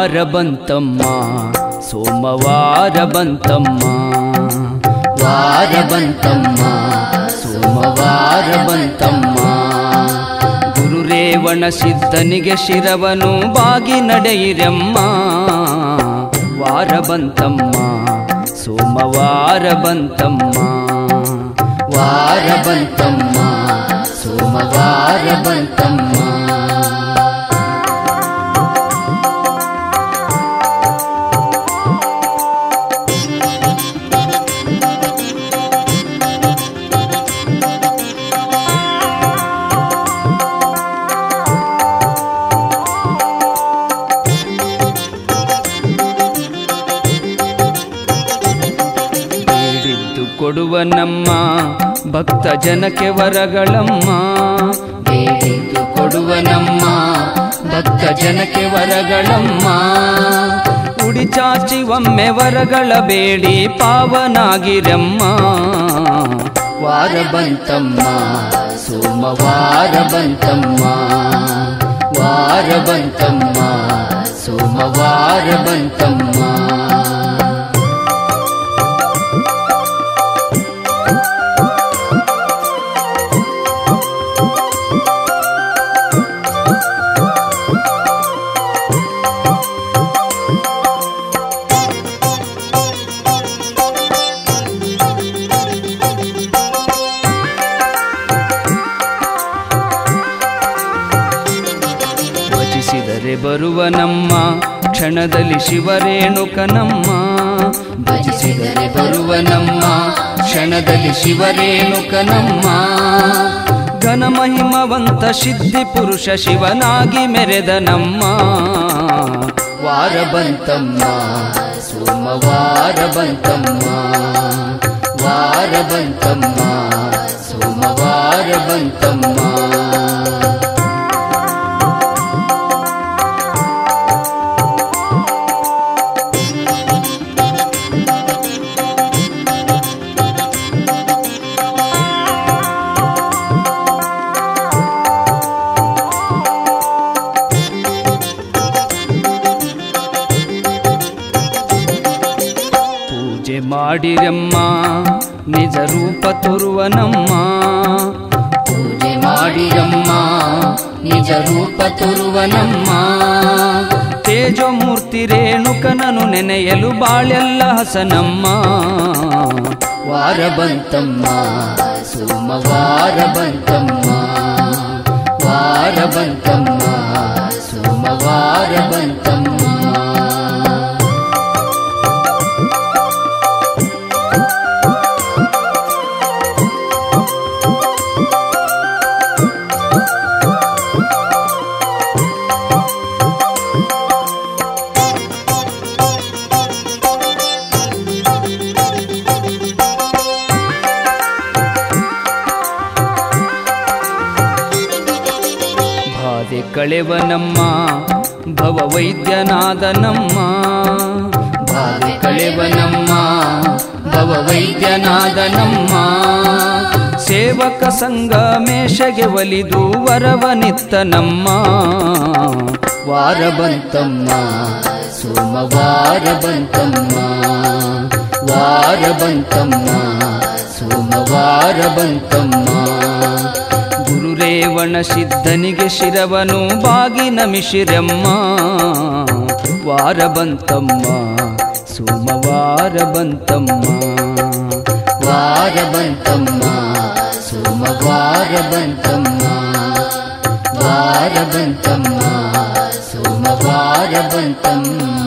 ವಾರ ಬಂತಮ್ಮ ಸೋಮವಾರ ಬಂತಮ್ಮ ವಾರ ಬಂತಮ್ಮ ಸೋಮವಾರ ಬಂತಮ್ಮ ಗುರುರೇವಣ ಸಿದ್ಧನಿಗೆ ಶಿರವನು ಬಾಗಿ ನಡೆಯಿರಮ್ಮ ವಾರ ಬಂತಮ್ಮ ಸೋಮವಾರ ಬಂತಮ್ಮ ವಾರ ಬಂತಮ್ಮ ಸೋಮವಾರ ಬಂತಮ್ಮ ಬೇಡಿದ್ದು ಕೊಡುವ ನಮ್ಮ ಭಕ್ತ ಜನಕ್ಕೆ ವರಗಳಮ್ಮ ಬೇಡಿದ್ದು ಕೊಡುವ ನಮ್ಮ ಭಕ್ತ ಜನಕ್ಕೆ ವರಗಳಮ್ಮ ಉಡಿ ಚಾಚಿ ಒಮ್ಮೆ ವರಗಳ ಬೇಡಿ ಪಾವನಾಗಿರಮ್ಮ ವಾರ ಬಂತಮ್ಮ ಸೋಮವಾರ ಬಂತಮ್ಮ ವಾರ ಬಂತಮ್ಮ ಸೋಮವಾರ ಬಂತಮ್ಮ ಭಜಿಸಿದರೆ ಬರುವ ನಮ್ಮ ಕ್ಷಣದಲ್ಲಿ ಶಿವರೇಣುಕನಮ್ಮ ಭಜಿಸಿದರೆ ಬರುವ ನಮ್ಮ ಕ್ಷಣದಲ್ಲಿ ಶಿವರೇಣುಕನಮ್ಮ ಘನಮಹಿಮವಂತ ಸಿದ್ಧಿ ಪುರುಷ ಶಿವನಾಗಿ ಮೆರೆದ ನಮ್ಮ ವಾರ ಬಂತಮ್ಮ ಸೋಮವಾರ ಬಂತಮ್ಮ ವಾರ ಬಂತಮ್ಮ ಸೋಮವಾರ ಬಂತಮ್ಮ ಪೂಜೆ ಮಾಡಿರಮ್ಮ ನಿಜ ರೂಪ ತೋರುವ ನಮ್ಮ ಪೂಜೆ ಮಾಡಿರಮ್ಮ ನಿಜ ರೂಪ ತೋರುವ ನಮ್ಮ ತೇಜಮೂರ್ತಿ ರೇಣುಕನನು ನೆನೆಯಲು ಬಾಳೆಲ್ಲ ಹಸನಮ್ಮ ವಾರ ಬಂತಮ್ಮ ಸೋಮವಾರ ಬಂತಮ್ಮ ವಾರ ಬಂತಮ್ಮ ಸೋಮವಾರ ಬಂತಮ್ಮ ಬಾಧೆ ಕಳೆವ ನಮ್ಮ ಭವ ವೈದ್ಯನಾದ ನಮ್ಮ ಬಾಧೆ ಕಳೆವ ನಮ್ಮ ಭವ ವೈದ್ಯನಾದ ನಮ್ಮ ಸೇವಕ ಸಂಘ ಮೇಷಗೆ ಒಲಿದು ವರವನಿತ್ತ ನಮ್ಮ ವಾರ ಬಂತಮ್ಮ ಸೋಮವಾರ ಬಂತಮ್ಮ ವಾರ ಬಂತಮ್ಮ ಸೋಮವಾರ ಬಂತಮ್ಮ ಗುರುರೇವಣ ಸಿದ್ಧನಿಗೆ ಶಿರವನು ಬಾಗಿ ನಮಿಶಿರಮ್ಮ ವಾರ ಬಂತಮ್ಮ ಸೋಮವಾರ ಬಂತಮ್ಮ ವಾರ ಬಂತಮ್ಮ ಸೋಮವಾರ ಬಂತಮ್ಮ ವಾರ ಬಂತಮ್ಮ ಸೋಮವಾರ ಬಂತಮ್ಮ